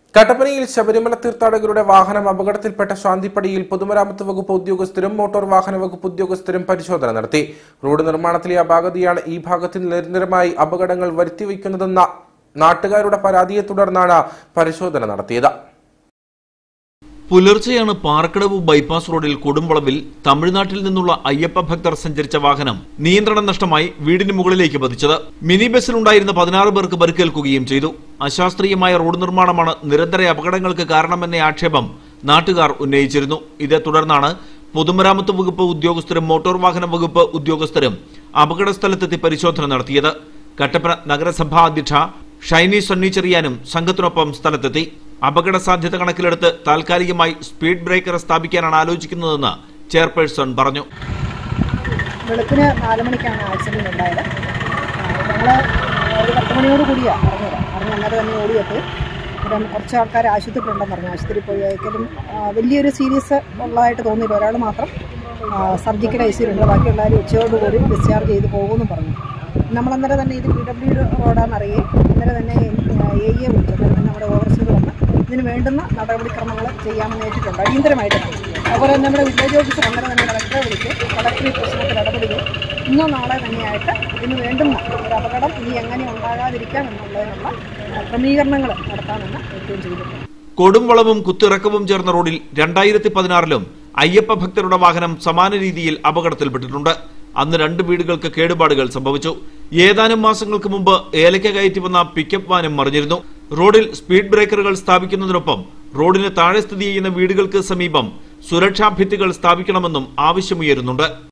കട്ടപ്പനയിൽ ശബരിമല തീർത്ഥാടകരുടെ വാഹനം അപകടത്തിൽപ്പെട്ട ശാന്തിപ്പടിയിൽ പൊതുമരാമത്ത് വകുപ്പ് ഉദ്യോഗസ്ഥരും മോട്ടോർ വാഹന വകുപ്പ് ഉദ്യോഗസ്ഥരും പരിശോധന നടത്തി റോഡ് നിർമ്മാണത്തിലെ അപാകതയാണ് ഈ ഭാഗത്ത് നിരന്തരമായി അപകടങ്ങൾ വരുത്തിവെക്കുന്നതെന്ന നാട്ടുകാരുടെ പരാതിയെ തുടർന്നാണ് പരിശോധന നടത്തിയത് പുലർച്ചെയാണ് പാറക്കടവ് ബൈപ്പാസ് റോഡിൽ കൊടുംവളവിൽ തമിഴ്നാട്ടിൽ നിന്നുള്ള അയ്യപ്പ ഭക്തർ സഞ്ചരിച്ച വാഹനം നിയന്ത്രണം നഷ്ടമായി വീടിന് മുകളിലേക്ക് പതിച്ചത് മിനി ബസ്സിലുണ്ടായിരുന്ന പതിനാറ് പേർക്ക് പരിക്കേൽക്കുകയും ചെയ്തു അശാസ്ത്രീയമായ റോഡ് നിർമ്മാണമാണ് നിരന്തര അപകടങ്ങൾക്ക് കാരണമെന്ന ആക്ഷേപം നാട്ടുകാർ ഉന്നയിച്ചിരുന്നു ഇതേ തുടർന്നാണ് പൊതുമരാമത്ത് വകുപ്പ് ഉദ്യോഗസ്ഥരും മോട്ടോർ വാഹന വകുപ്പ് ഉദ്യോഗസ്ഥരും അപകട സ്ഥലത്തെത്തി പരിശോധന നടത്തിയത് കട്ടപ്പന നഗരസഭാ അധ്യക്ഷ ഷൈനി സണ്ണി ചെറിയാനും സംഘത്തിനൊപ്പം സ്ഥലത്തെത്തി അപകട സാധ്യത കണക്കിലെടുത്ത് താൽക്കാലികമായി സ്പീഡ് ബ്രേക്കർ സ്ഥാപിക്കാനാണ് ആലോചിക്കുന്നതെന്ന് ചെയർപേഴ്സൺ പറഞ്ഞു വെളുപ്പിന് നാല് മണിക്കാണ് ആക്സിഡൻറ്റ് ഉണ്ടായത് ഞങ്ങൾ ഒരു പത്ത് മണിയോട് കൂടിയാണ് അറിഞ്ഞത് അറിഞ്ഞ് അന്നേരം തന്നെ ഓടിയെത്തി അപ്പം കുറച്ച് ആൾക്കാർ ആശുപത്രിയിലുണ്ടെന്ന് പറഞ്ഞു ആശുപത്രിയിൽ പോയി അയക്കലും ആ, വലിയൊരു സീരിയസ് ഉള്ളതായിട്ട് തോന്നിയില്ല ഒരാൾ മാത്രം സർജിക്കൽ ഐ സിയിലുണ്ട് ബാക്കിയുള്ളവർ ഉച്ചയോടുകൂടി ഡിസ്ചാർജ് ചെയ്ത് പോകുമെന്ന് പറഞ്ഞു നമ്മളന്നേരം തന്നെ ഇത് പി ഡബ്ല്യു റോഡാണെന്നറിയേ അന്നേരം തന്നെ എ ഇയെ വിളിച്ചു അന്നേരം തന്നെ നമ്മുടെ ഓവർസീർ വന്ന് ഇതിന് വേണ്ടുന്ന നടപടിക്രമങ്ങൾ ചെയ്യാമെന്ന് ഏറ്റിട്ടുണ്ട് അടിയന്തരമായിട്ട് അതുപോലെ തന്നെ നമ്മുടെ വില്ലേജ് ഓഫീസർ അന്നേരം തന്നെ കളക്ടറെ വിളിച്ച് കളക്ടർ ഈ പ്രശ്നത്തിൽ ഇടപെടുകയും ഇന്നോ നാളെ തന്നെയായിട്ട് ഇതിന് വേണ്ടുന്ന ഒരു അപകടം ഇനി എങ്ങനെ ഉണ്ടാകാതിരിക്കാം എന്നുള്ളതിനുള്ള ആ, ക്രമീകരണങ്ങൾ നടത്താമെന്ന് ഏൽക്കുകയും ചെയ്തിട്ടുണ്ട് കൊടുംവളവും കുത്തിറക്കവും ചേർന്ന റോഡിൽ രണ്ടായിരത്തി പതിനാറിലും അയ്യപ്പ ഭക്തരുടെ വാഹനം സമാന രീതിയിൽ അപകടത്തിൽപ്പെട്ടിട്ടുണ്ട് അന്ന് രണ്ട് വീടുകൾക്ക് കേടുപാടുകൾ സംഭവിച്ചു ഏതാനും മാസങ്ങൾക്ക് മുമ്പ് ഏലക്ക കയറ്റി വന്ന പിക്കപ്പ് വാനും മറിഞ്ഞിരുന്നു റോഡിൽ സ്പീഡ് ബ്രേക്കറുകൾ സ്ഥാപിക്കുന്നതിനൊപ്പം റോഡിന് താഴെ സ്ഥിതി ചെയ്യുന്ന വീടുകൾക്ക് സമീപം സുരക്ഷാ ഭിത്തികൾ സ്ഥാപിക്കണമെന്നും ആവശ്യമുയരുന്നുണ്ട്